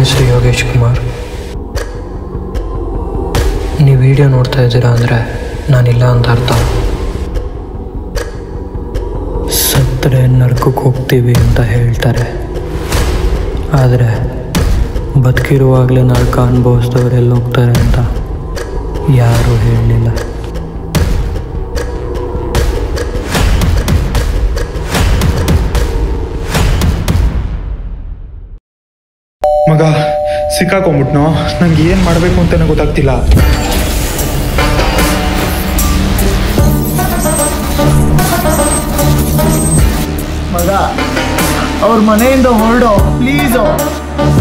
ಹೆಸರು ಯೋಗೇಶ್ ಕುಮಾರ್ ನೀವು ವಿಡಿಯೋ ನೋಡ್ತಾ ಇದ್ದೀರಾ ಅಂದರೆ ನಾನಿಲ್ಲ ಅಂತ ಅರ್ಥ ಸತ್ತರೆ ನರ್ಕಕ್ಕೆ ಹೋಗ್ತೀವಿ ಅಂತ ಹೇಳ್ತಾರೆ ಆದರೆ ಬದುಕಿರುವಾಗಲೇ ನರಕ ಅನುಭವಿಸಿದವ್ರು ಎಲ್ಲಿ ಹೋಗ್ತಾರೆ ಅಂತ ಯಾರೂ ಹೇಳಲಿಲ್ಲ ಮಗ ಸಿಕ್ಕಾಕೊಂಬಿಟ್ನೋ ನಂಗೆ ಏನು ಮಾಡಬೇಕು ಅಂತಾನೆ ಗೊತ್ತಾಗ್ತಿಲ್ಲ ಮಗ ಅವ್ರ ಮನೆಯಿಂದ ಹೊರಡೋ ಪ್ಲೀಸು